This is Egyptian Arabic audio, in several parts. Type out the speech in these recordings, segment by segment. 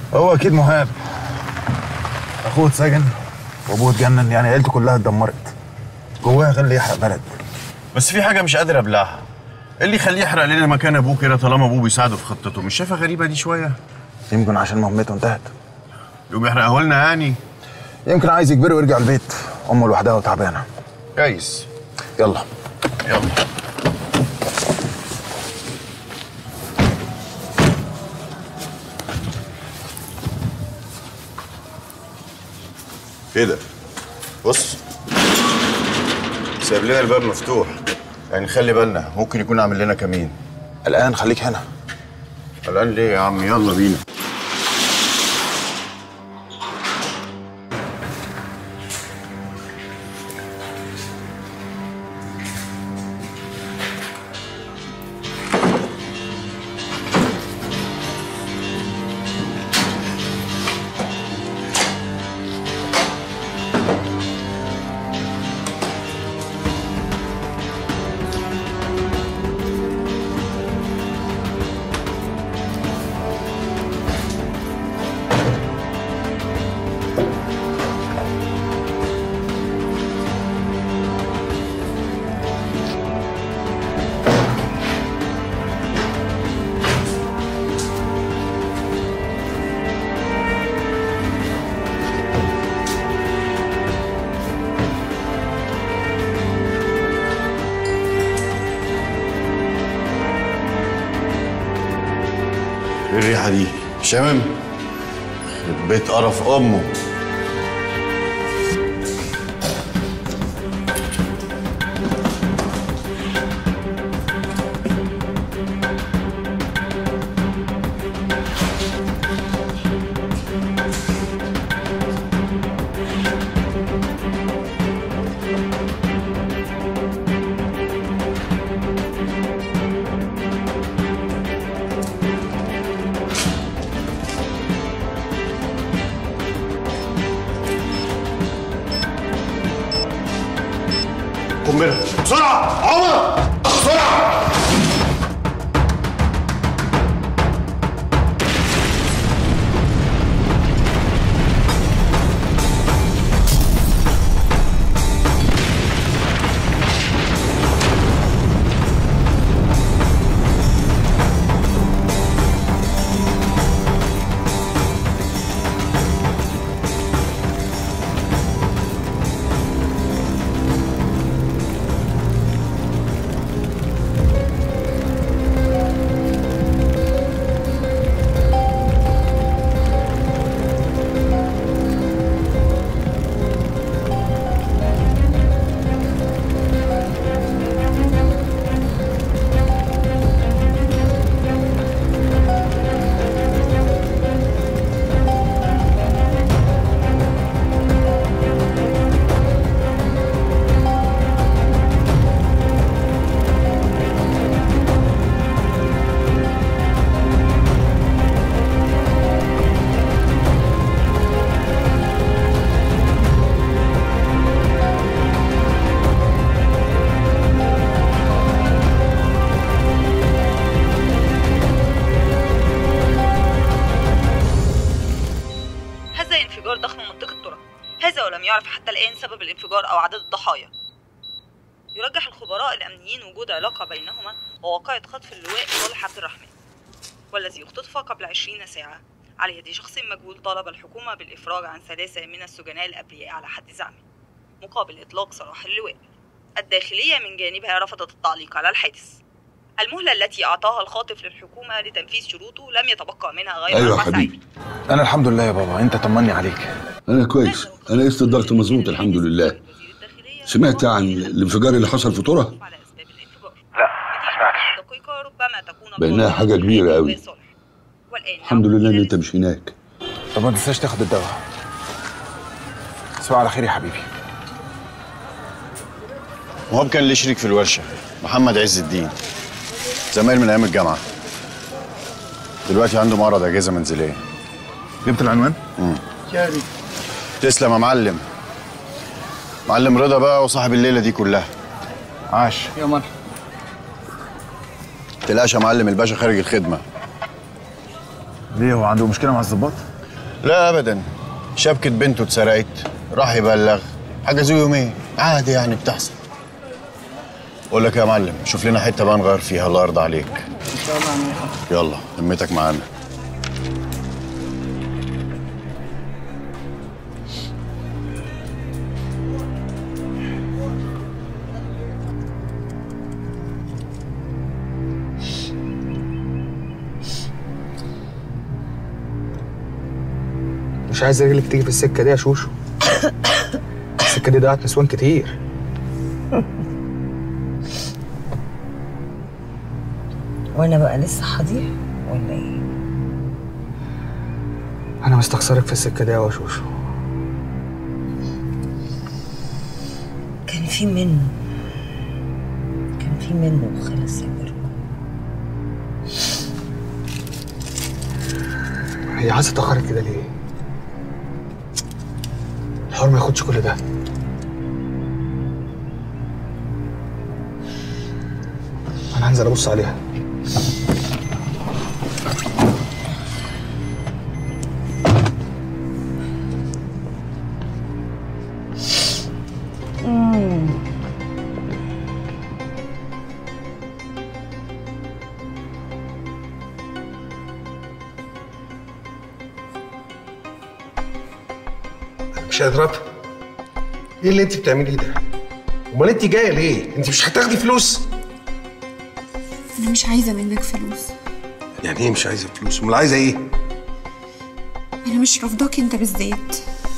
هو اكيد مهاب اخوه اتسجن وابوه اتجنن يعني عيلته كلها اتدمرت جواه غل يحرق بلد بس في حاجه مش قادر ابلعها إيه اللي يخليه يحرق لنا مكان ابوه كده طالما ابوه بيساعده في خطته مش شايفها غريبه دي شويه يمكن عشان مهمته انتهت يقوم يحرقه لنا يعني يمكن عايز يجبره ويرجع البيت امه لوحدها وتعبانه كويس يلا يلا كده بص سايب لنا الباب مفتوح يعني خلي بالنا ممكن يكون عامل لنا كمين الان خليك هنا الان ليه يا عم يلا بينا ايه الريحه دي شامم بيت قرف امه قنبله بسرعه عمر بسرعه هذا انفجار ضخم منطقة ترى هذا ولم يعرف حتى الآن سبب الانفجار أو عدد الضحايا يرجح الخبراء الأمنيين وجود علاقة بينهما وواقعة خطف اللواء صالح عبد الرحمن والذي اختطف قبل عشرين ساعة على يد شخص مجهول طالب الحكومة بالإفراج عن ثلاثة من السجناء الأبرياء على حد زعمه مقابل إطلاق سراح اللواء الداخلية من جانبها رفضت التعليق على الحادث المهلة التي أعطاها الخاطف للحكومة لتنفيذ شروطه لم يتبقى منها غير أيوة أربع ساعات. حبيبي. انا الحمد لله يا بابا انت طمني عليك انا كويس انا قست الضغط مظبوط الحمد لله سمعت عن الانفجار اللي حصل في طرة دقيقة ربما تكون بانها حاجه كبيره قوي والآن الحمد لله ان انت مش هناك طب ما تنساش تاخد الدواء تصبح على خير يا حبيبي مهاب كان ليه شريك في الورشه محمد عز الدين زمايل من ايام الجامعه دلوقتي عنده معرض اجهزه منزليه جبت العنوان؟ امم تسلم يا معلم معلم رضا بقى وصاحب الليله دي كلها عاش يا مرحبا تلاش يا معلم الباشا خارج الخدمه ليه هو عنده مشكله مع الظباط؟ لا ابدا شبكه بنته اتسرقت راح يبلغ حجزوه يومين عادي يعني بتحصل اقول لك يا معلم شوف لنا حته بقى نغير فيها الله يرضى عليك ان شاء الله يلا همتك معانا مش عايز رجلك تيجي في السكه دي يا شوشو السكه دي ضيعت نسوان كتير وانا بقى لسه هضيع ولا ايه انا مستخسرك في السكه دي يا شوشو كان في منه كان في منه وخلص يا بركو هي عايزه اتاخرت كده ليه الحوار ما ياخدش كل ده انا هنزل ابص عليها مش هضرب ايه اللي انت بتعمليه ده امال انت جايه ليه انت مش هتاخدي فلوس أنا مش عايزة منك فلوس يعني ايه مش عايزه فلوس امال عايزه ايه أنا مش رافضاك أنت بالذات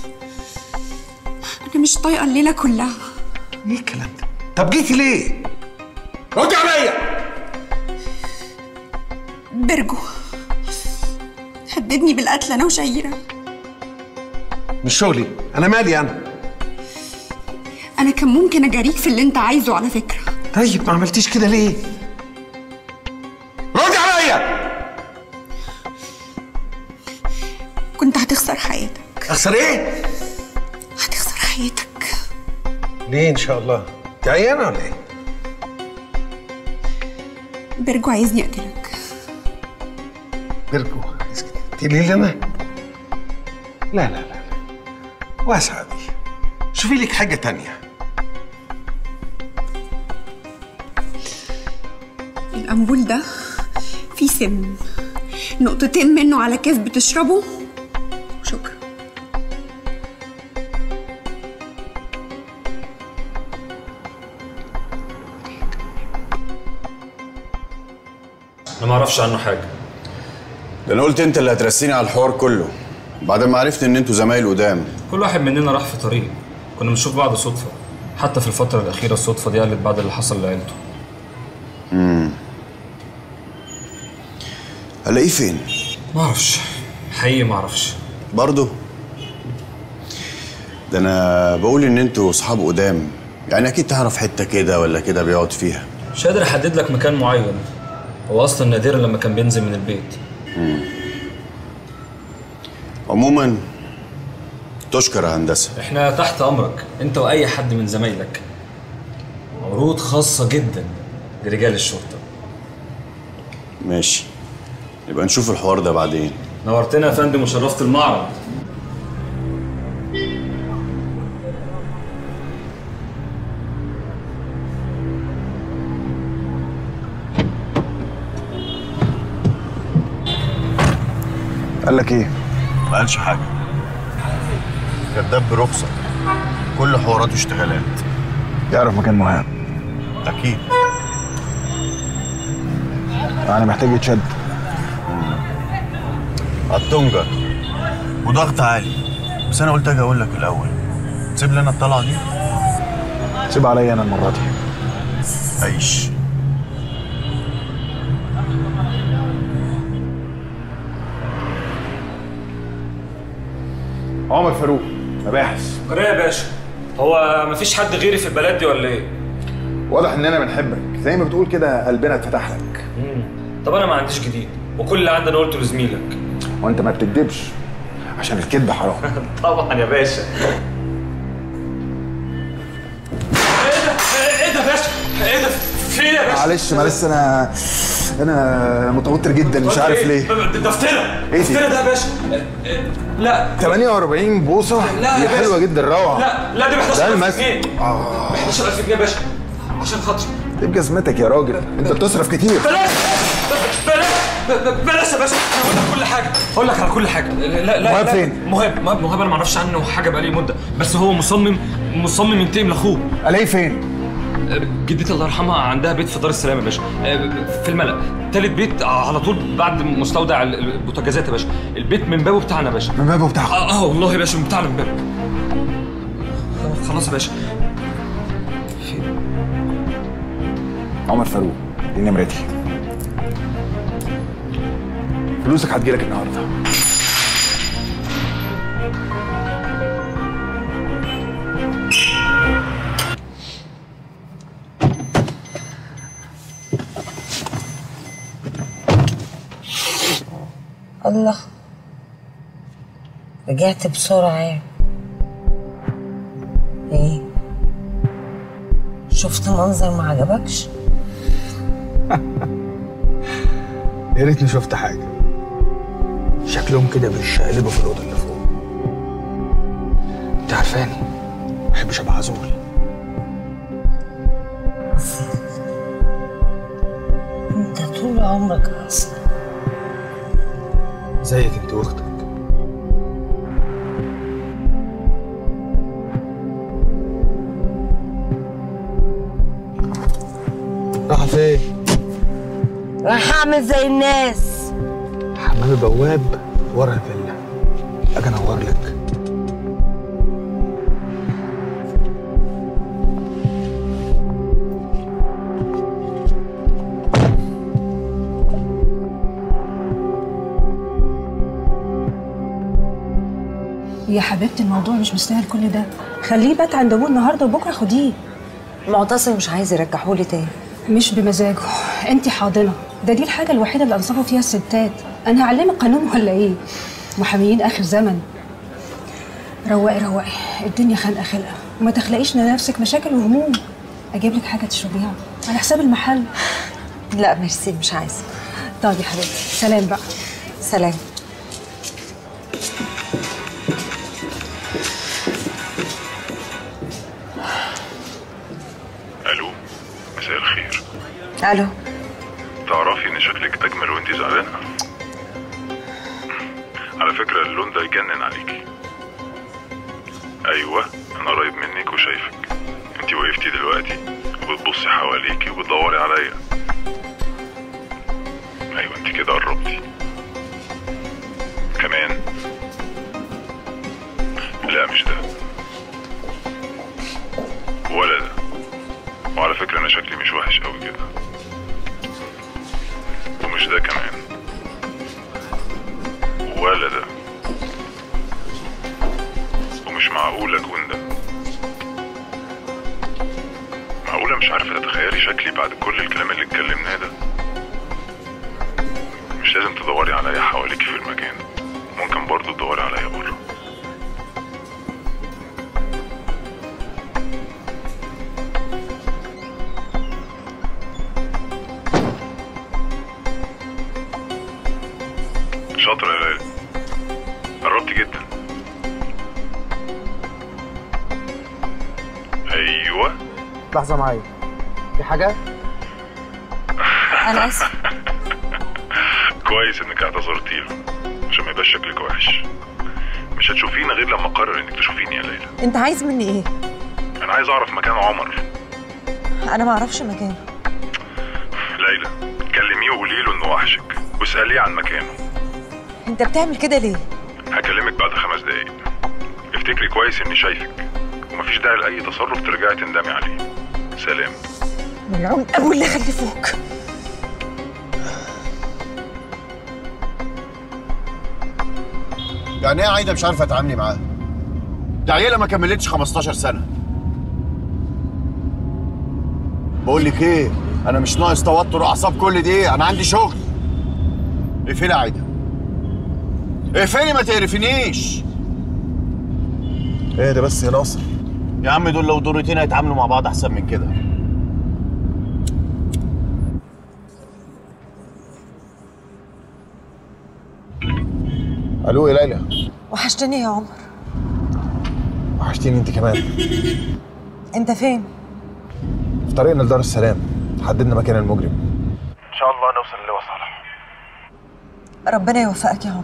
أنا مش طايقة الليلة كلها ايه الكلام ده طب جيتي ليه ردي عليا برجو هددني بالقتل أنا وشهيرة مش شغلي انا مالي انا أنا كان ممكن أجاريك في اللي أنت عايزه على فكرة طيب ما عملتيش كده ليه ردي عليا كنت هتخسر حياتك اخسر ايه هتخسر حياتك ليه ان شاء الله انت عيانه ولا ايه برجو عايزني أقتلك بيرجو عايز كده تقولي لي انا لا لا لا واسعة دي شوفي لك حاجة تانية الأنبول ده فيه سم نقطتين منه على كاس بتشربه وشكرا انا ما اعرفش عنه حاجه ده انا قلت انت اللي هترسيني على الحوار كله بعد ما عرفت ان انتوا زمايل قدام كل واحد مننا راح في طريق كنا بنشوف بعض صدفه حتى في الفتره الاخيره الصدفه دي قلت بعد اللي حصل لعيلته هلاقيه فين ما اعرفش حقيقي ما اعرفش برضه ده انا بقول ان انتوا اصحاب قدام يعني اكيد تعرف حته كده ولا كده بيقعد فيها مش قادر احدد لك مكان معين هو اصلا نادرا لما كان بينزل من البيت عموما تشكر يا هندسه احنا تحت امرك انت واي حد من زمايلك عروض خاصه جدا لرجال الشرطه ماشي يبقى نشوف الحوار ده بعدين نورتنا يا فندم وشرفت المعرض قال لك ايه؟ ما قالش حاجه كداب برخصه كل حواراته اشتغالات يعرف مكان مهم اكيد انا محتاج يتشد التونجر وضغط عالي بس انا قلت اجي اقول لك الاول سيب لنا الطلعه دي سيب عليا انا المره دي عيش عمر فاروق مباحث قريه يا باشا هو مفيش حد غيري في البلد دي ولا ايه؟ واضح اننا بنحبك زي ما بتقول كده قلبنا اتفتح لك طب انا ما عنديش جديد وكل اللي عندي انا قلته لزميلك وانت ما بتكدبش عشان الكذب حرام طبعا يا باشا ايه ده ايه ده يا باشا ايه ده في ايه يا باشا؟ معلش معلش انا انا متوتر جدا مش عارف ليه ده ده افترى إيه دي؟ افترى ده يا باشا لا 48 بوصه لا يا دي باشا. حلوه جدا روعه لا لا دي ب ده 11000 المثل جنيه ب 11000 جنيه يا باشا عشان خاطري دي بجزمتك يا راجل انت بتصرف كتير بلاش بلاش بلاش يا باشا هقول لك كل حاجه هقول لك على كل حاجه لا لا مهاب لا فين؟ مهاب مهاب مهاب انا ما اعرفش عنه حاجه بقالي مده بس هو مصمم مصمم ينتقم لاخوه الاقيه فين؟ جدتي الله يرحمها عندها بيت في دار السلام يا باشا في الملأ تالت بيت على طول بعد مستودع البوتاجازات يا باشا البيت من بابه بتاعنا يا باشا من بابه بتاعه اه اه والله يا باشا من بتاعنا من بابه خلاص يا باشا عمر فاروق دي نمرتي فلوسك هتجيلك النهارده الله رجعت بسرعة يعني ايه شفت منظر ما عجبكش يا ريتني شفت حاجه شكلهم كده بيشقلبوا في الاوضه اللي فوق انت عارفاني ما بحبش ابقى عزول انت طول عمرك اصلا زيك انت واختك راح فين؟ راح اعمل زي الناس حمام البواب ورا الفيلا اجي انور لك يا حبيبتي الموضوع مش مستاهل كل ده خليه بات عند ابوه النهارده وبكره خديه معتصم مش عايز يرجعهولي تاني مش بمزاجه انت حاضنه ده دي الحاجه الوحيده اللي انصفوا فيها الستات انا هعلمك قانون ولا ايه محاميين اخر زمن روقي روقي الدنيا خانقه خلقه وما تخلقيش لنفسك مشاكل وهموم اجيب لك حاجه تشربيها على حساب المحل لا ميرسي مش عايزه طيب يا حبيبتي سلام بقى سلام الو مساء الخير الو تعرفي ان شكلك اجمل وانتي زعلانه على فكره اللون ده يجنن عليكي ايوه انا قريب منك وشايفك انتي وقفتي دلوقتي وبتبصي حواليكي وبتدوري عليا ايوه انتي كده قربتي كمان لا مش ده ولا ده وعلى فكرة أنا شكلي مش وحش أوي كده ومش ده كمان ولا ده ومش معقول أكون ده معقولة مش عارفة تتخيلي شكلي بعد كل الكلام اللي اتكلمناه ده مش لازم تدوري عليا حواليكي في المكان ممكن برضو تدوري عليا بره شاطرة يا ليلى قربت جدا ايوه لحظه معايا في حاجه انا اسف كويس انك اعتذرتي له عشان ما يبقاش شكلك وحش مش هتشوفيني غير لما اقرر انك تشوفيني يا ليلى انت عايز مني ايه انا عايز اعرف مكان عمر انا ما اعرفش مكانه ليلى كلميه وقولي له انه وحشك واساليه عن مكانه انت بتعمل كده ليه هكلمك بعد خمس دقايق افتكري كويس اني شايفك ومفيش داعي لاي تصرف ترجعي تندمي عليه سلام ملعون ابو اللي خلفوك يعني ايه عايده مش عارفه اتعاملي معاها ده عيله ما كملتش 15 سنه بقول لك ايه انا مش ناقص توتر واعصاب كل دي انا عندي شغل اقفلي يا عايده اقفلي ما تقرفنيش ايه ده بس يا ناصر يا عم دول لو دورتين هيتعاملوا مع بعض احسن من كده الو يا ليلى وحشتني يا عمر وحشتيني انت كمان انت فين في طريقنا لدار السلام حددنا مكان المجرم ان شاء الله نوصل للواء صالح ربنا يوفقك يا عمر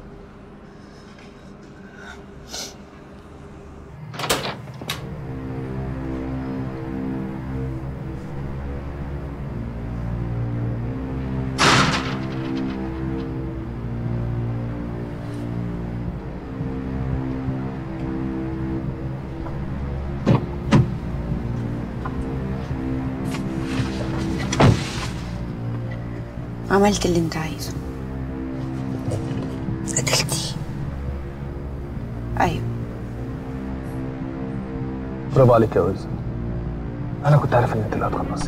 عملت اللي انت عايزه قتلتي ايوه برافو عليك يا وز انا كنت عارف ان انت اللي هتخلصي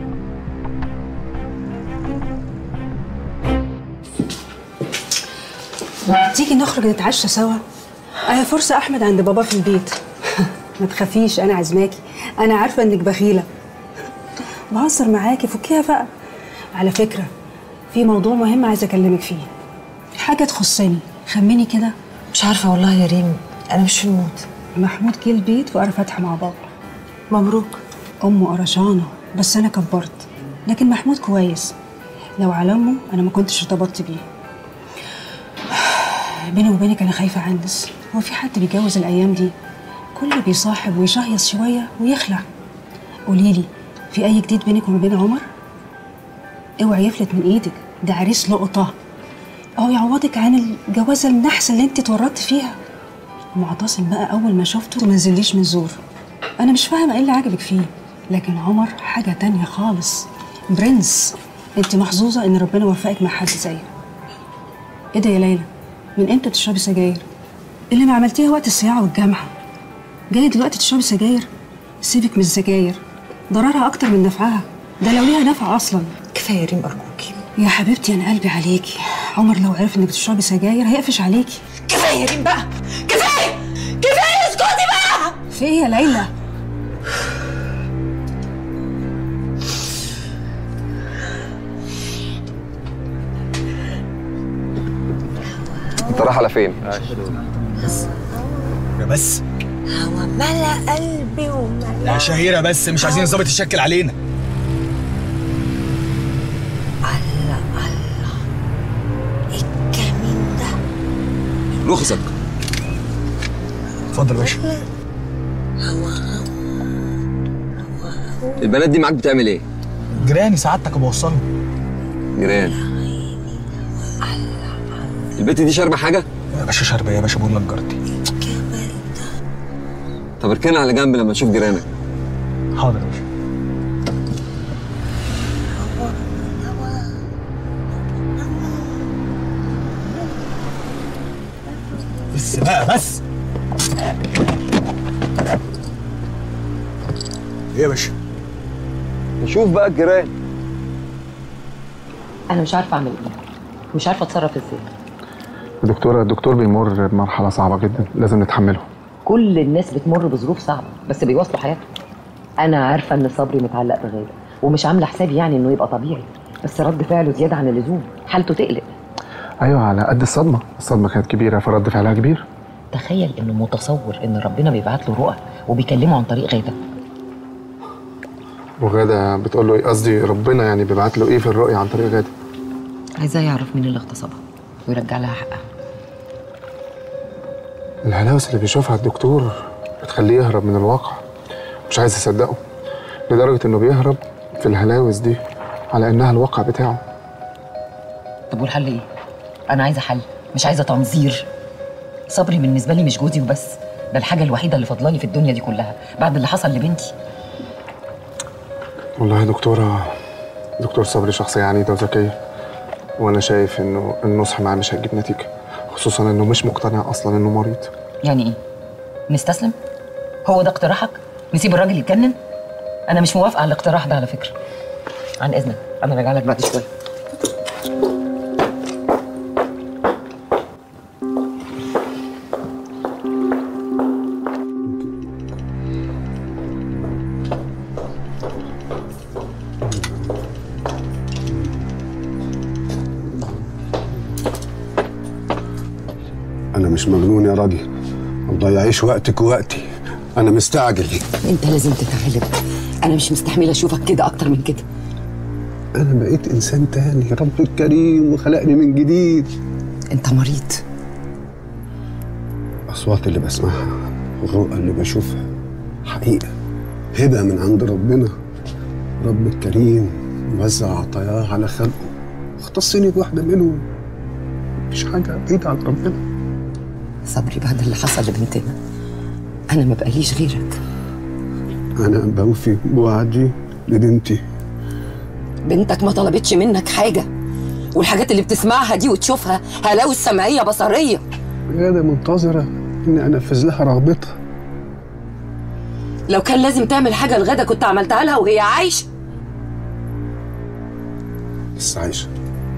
تيجي نخرج نتعشى سوا اهي فرصة احمد عند بابا في البيت ما تخافيش انا عازماكي انا عارفة انك بخيلة بهزر معاكي فكيها بقى على فكرة في موضوع مهم عايزة اكلمك فيه حاجة تخصني خمني كده مش عارفة والله يا ريم انا مش في المود محمود جه البيت وقرا فاتحة مع بابا مبروك امه قرشانة بس انا كبرت لكن محمود كويس لو على امه انا ما كنتش ارتبطت بيه بيني وبينك انا خايفه اعنس هو في حد بيتجوز الايام دي كله بيصاحب ويشهيص شويه ويخلع قولي لي في اي جديد بينك وما بين عمر اوعي يفلت من ايدك ده عريس لقطه او يعوضك عن الجوازه النحس اللي انت اتورطت فيها معتصم بقى اول ما شفته ما نزليش من زور انا مش فاهمه ايه اللي عجبك فيه لكن عمر حاجه تانية خالص برنس انت محظوظه ان ربنا وفقك مع حد زيه ايه ده يا ليلى من امتى تشربي سجاير اللي ما عملتيه وقت الصياعه والجامعه جاي دلوقتي تشربي سجاير سيبك من السجاير ضررها اكتر من نفعها ده لو ليها نفع اصلا كفايه يا ريم ارجوكي يا حبيبتي انا قلبي عليكي عمر لو عرف انك بتشربي سجاير هيقفش عليكي كفايه يا ريم بقى كفايه كفايه اسكتي بقى في ايه يا ليلى انت رايح على فين؟ يا بس هو ملا قلبي وملا يا شهيرة بس مش عايزين الظابط يشكل علينا الله الله ايه الكمين ده رخصك اتفضل يا باشا هو البنات دي معاك بتعمل ايه؟ جيراني سعادتك بوصلهم جيران البنت دي شاربه حاجه؟ يا باشا شربة يا باشا بقول لك جارتي طب اركنها على جنب لما تشوف جيرانك حاضر يا باشا بس بقى بس ايه يا باشا نشوف بقى الجيران انا مش عارفه اعمل ايه مش عارفه اتصرف ازاي دكتورة الدكتور بيمر بمرحلة صعبة جدا لازم نتحمله كل الناس بتمر بظروف صعبه بس بيواصلوا حياتهم انا عارفه ان صبري متعلق بغاده ومش عامله حسابي يعني انه يبقى طبيعي بس رد فعله زياده عن اللزوم حالته تقلق أيوة على قد الصدمة الصدمة كانت كبيرة فرد فعلها كبير تخيل انه متصور ان ربنا بيبعت له رؤى وبيكلمه عن طريق غاده وغادة بتقول له إيه قصدي ربنا يعني بيبعت له إيه في الرؤية عن طريق غادة عايزاه يعرف مين اللي اغتصبها ويرجع لها حقها الهلاوس اللي بيشوفها الدكتور بتخليه يهرب من الواقع مش عايز يصدقه لدرجة إنه بيهرب في الهلاوس دي على إنها الواقع بتاعه طب والحل ايه انا عايزه حل مش عايزه تنظير صبري بالنسبه لي مش جوزي وبس ده الحاجه الوحيده اللي فضلاني في الدنيا دي كلها بعد اللي حصل لبنتي والله يا دكتورة دكتور صبري شخصية عنيدة وذكية وأنا شايف إنه النصح معاه مش هيجيب نتيجة خصوصا إنه مش مقتنع أصلا إنه مريض يعني ايه نستسلم هو ده اقتراحك نسيب الراجل يتجنن انا مش موافقه على الاقتراح ده على فكره عن اذنك انا راجع لك بعد شويه انا مش مجنون يا راجل ما تضيعيش وقتك ووقتي انا مستعجل انت لازم تتعالج انا مش مستحمله اشوفك كده اكتر من كده انا بقيت انسان تاني رب كريم وخلقني من جديد انت مريض الاصوات اللي بسمعها والرؤى اللي بشوفها حقيقه هبه من عند ربنا رب الكريم موزع عطاياه على خلقه اختصني بواحده منهم مفيش حاجه بعيده عن ربنا صبري بعد اللي حصل لبنتنا انا ما بقاليش غيرك انا بوفي بوعدي لبنتي بنتك ما طلبتش منك حاجه والحاجات اللي بتسمعها دي وتشوفها هلاوس سمعيه بصريه غاده منتظره اني انفذ لها رغبتها لو كان لازم تعمل حاجه لغدا كنت عملتها لها وهي عايشه بس عايشه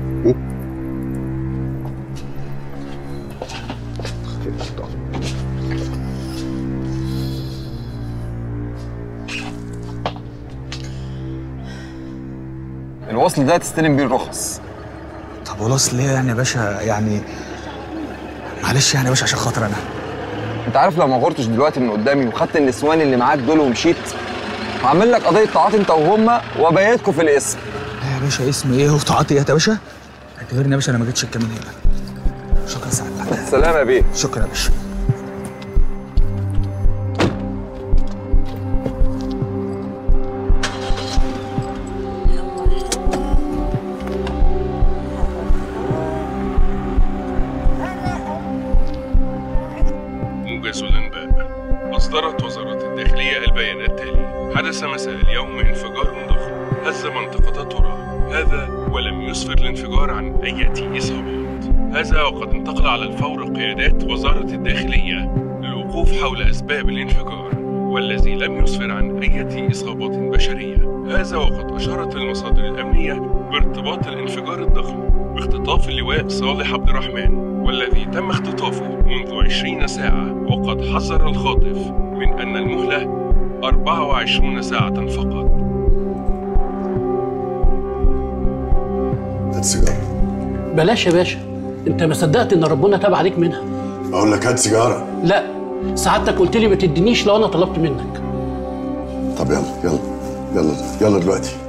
الوصل ده تستلم بيه الرخص طب والوصل ليه يعني يا باشا يعني معلش يعني يا باشا عشان خاطر انا انت عارف لو ما غرتش دلوقتي من قدامي وخدت النسوان اللي معاك دول ومشيت هعمل لك قضيه تعاطي انت وهما وابيتكم في الاسم لا يا باشا اسم ايه وتعاطي ايه يا باشا اعتبرني يا باشا انا ما جيتش الكلام هنا شكرا سعادتك سلام يا بيه شكرا يا باشا موجز الأنباء أصدرت وزارة الداخلية البيان التالي حدث مساء اليوم انفجار ضخم هز منطقة ترى هذا ولم يسفر الانفجار عن أي إصابات هذا وقد انتقل على الفور قيادات وزارة الداخلية للوقوف حول أسباب الانفجار والذي لم يسفر عن أي إصابات بشرية هذا وقد أشارت المصادر الأمنية بارتباط الانفجار الضخم باختطاف اللواء صالح عبد الرحمن والذي تم اختطافه منذ 20 ساعة وقد حذر الخاطف من أن المهلة 24 ساعة فقط هات سيجارة بلاش يا باشا انت ما صدقت ان ربنا تاب عليك منها بقول لك هات سيجارة لا سعادتك قلت لي ما تدينيش لو انا طلبت منك طب يلا يلا يلا يلا دلوقتي